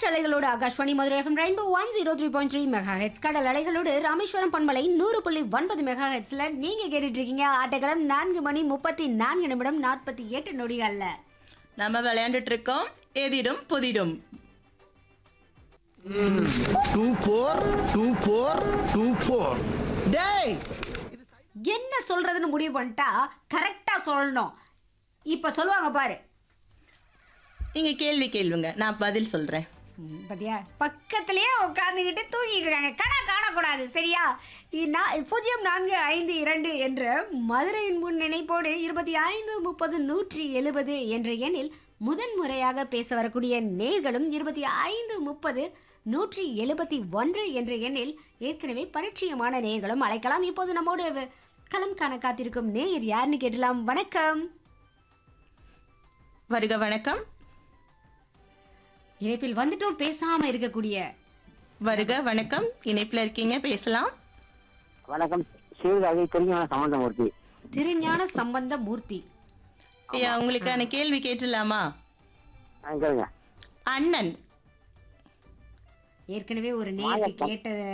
காற்றலைகளோடு Akashvani Madurai FM rainbow one zero three point three mega hertz கடல் அலைகளோடு ராமேஸ்வரம் பண்பலை நூறு புள்ளி ஒன்பது மெகா ஹெட்ஸ்ல நீங்க கேட்டுட்டு இருக்கீங்க ஆட்டக்கிழம் நான்கு மணி முப்பத்தி நான்கு நிமிடம் நாற்பத்தி எட்டு நொடிகள்ல நம்ம விளையாண்டுட்டு இருக்கோம் எதிரும் புதிரும் two four two four two four டேய் என்ன சொல்றதுன்னு முடிவு பண்ணிட்டா கரெக்டா சொல்லணும் இப்ப சொல்லுவாங்க பாரு நீங்க கேள்வி கேள்விங்க நான் பதில் சொல்றேன் ம், பாத்தியா பக்கத்திலேயே உட்காந்துக்கிட்டு தூங்கிட்டு இருக்காங்க கடா காணக்கூடாது சரியா இ- நா- பூஜ்ஜியம் நான்கு ஐந்து இரண்டு என்ற மதுரையின் முன் நினைப்போடு இருபத்தி ஐந்து முப்பது நூற்றி எழுபது என்ற எண்ணில் முதன் முறையாக பேச வரக்கூடிய நேர்களும் இருபத்தி ஐந்து முப்பது நூற்றி எழுபத்தி ஒன்று என்ற எண்ணில் ஏற்கனவே பரிச்சயமான நேர்களும் அழைக்கலாம் இப்போது நம்மோடு வ- களம் காண காத்திருக்கும் நேயர் யாருன்னு கேட்டலாம் வணக்கம் வருக வணக்கம் இணைப்பில் வந்துட்டும் பேசாம இருக்கக்கூடிய வருக வணக்கம் இணைப்புல இருக்கீங்க பேசலாம் வணக்கம் சீர்காழி தெரிஞ்சவன சம்பந்தமூர்த்தி திருஞான சம்பந்த மூர்த்தி ஐயா உங்களுக்கான கேள்வி கேட்டுலாமா ஆ, கேளுங்க அண்ணன் ஏற்கனவே ஒரு நேருக்கு கேட்ட